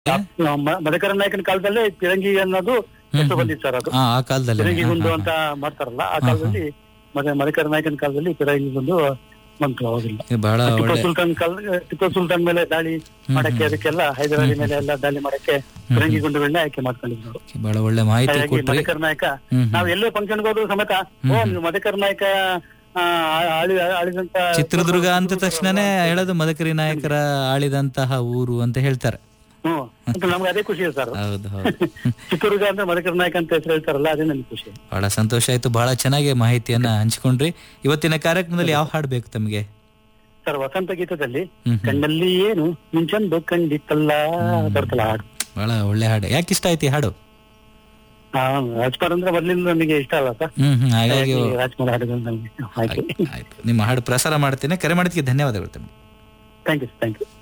ಮ- ಮದಕರ ನಾಯಕನ ಕಾಲದಲ್ಲೇ ಪಿರಂಗಿ ಅನ್ನೋದು ಹೆಸರು ಬಂದಿತ್ತು ಸರ್ ಅದು ಆ ಆ ಕಾಲದಲ್ಲಿ ಪಿರಂಗಿ ಗುಂಡು ಅಂತ ಮಾಡ್ತಾರಲ್ಲ ಆ ಕಾಲದಲ್ಲಿ ಮದ ಮದಕರ ನಾಯಕನ ಕಾಲದಲ್ಲಿ ಪಿರಂಗಿ ಗುಂಡು ಬಂತು ಅವಾಗಿಲ್ಲ ಬಹಳ ಟಿಪ್ಪು ಒಳ್ಳೆ ಸುಲ್ತಾನ್ ಕಾಲ ಟಿಪ್ಪು ಸುಲ್ತಾನ್ ಮೇಲೆ ದಾಳಿ ಮಾಡಕ್ಕೆ ಅದಕ್ಕೆಲ್ಲ ಹೈದರಾಲಿ ಮೇಲೆ ಎಲ್ಲ ದಾಳಿ ಮಾಡಕ್ಕೆ ಪಿರಂಗಿ ಗುಂಡುಗಳನ್ನ ಆಯ್ಕೆ ಮಾಡ್ಕೊಂಡಿದ್ರು ಬಹಳ ಒಳ್ಳೆ ಮಾಹಿತಿ ಹಾಗಾಗಿ ಕೊಟ್ರಿ ಮದಕರ ನಾಯಕ ಹ್ಮ್ ನಾವ್ ಎಲ್ಲೇ ಫಂಕ್ಷನ್ ಹೋದ್ರು ಸಮೇತ ಓ ನೀವು ಮದಕರ ನಾಯಕ ಆ, ಆಳಿ ಆಳಿದಂತ ಚಿತ್ರದುರ್ಗ ಅಂತ ತಕ್ಷಣನೇ ಹೇಳೋದು ಮದಕರಿ ನಾಯಕರ ಆಳಿದಂತಹ ಊರು ಅಂತ ಹೇಳ್ತಾರೆ ಹ್ಮ್ ಅಂತ ನಮ್ಗೆ ಅದೇ ಖುಷಿ ಸರ್ ಹೌದು ಹೌದು ಚಿತ್ರದುರ್ಗ ಅಂದ್ರೆ ಮದಕರ ನಾಯಕ ಅಂತ ಹೆಸರು ಹೇಳ್ತಾರಲ್ಲ ಅದೇ ನನ್ಗೆ ಖುಷಿ ಬಹಳ ಸಂತೋಷ ಆಯ್ತು ಬಹಳ ಚೆನ್ನಾಗಿ ಮಾಹಿತಿಯನ್ನ ಹಂಚ್ಕೊಂಡ್ರಿ ಇವತ್ತಿನ ಕಾರ್ಯಕ್ರಮದಲ್ಲಿ ಯಾವ ಹಾಡು ಬೇಕು ತಮಗೆ ಸರ್ ವಸಂತ ಗೀತದಲ್ಲಿ ಹ್ಮ್ ಹ್ಮ್. ಕಣ್ಣಲ್ಲಿ ಏನು ಮುಂಚಂದು ಕಂಡಿತ್ತಲ್ಲ ಬರ್ತಲ್ಲ ಹಾಡು ಬಹಳ ಒಳ್ಳೆ ಹಾಡು ಯಾಕೆ ಇಷ್ಟ ಆಯ್ತು ಈ ಹಾಡು ಹಾ ರಾಜ್ಕುಮಾರ್ ಅಂದ್ರೆ ಮೊದ್ಲಿಂದ ನನಗೆ ಇಷ್ಟ ಅಲ್ಲ ಸರ್ ಹ್ಮ್ ಹ್ಮ್ ಹಾಗಾಗಿ ಹಾಗಾಗಿ ರಾಜ್ಕುಮಾರ್ ಹಾಡುಗಳು ನನಗೆ ಆಯ್ತು ಆಯ್ತು ನಿಮ್ಮ ಹಾಡು ಪ್ರಸಾರ ಮಾಡ್ತೇನೆ ಕರೆ ಮಾಡಿದ್ದಕ್ಕೆ ಧನ್ಯವಾದಗಳು ತಮಗೆ ಥ್ಯಾಂಕ್ ಯು ಥ್ಯಾಂಕ್ ಯು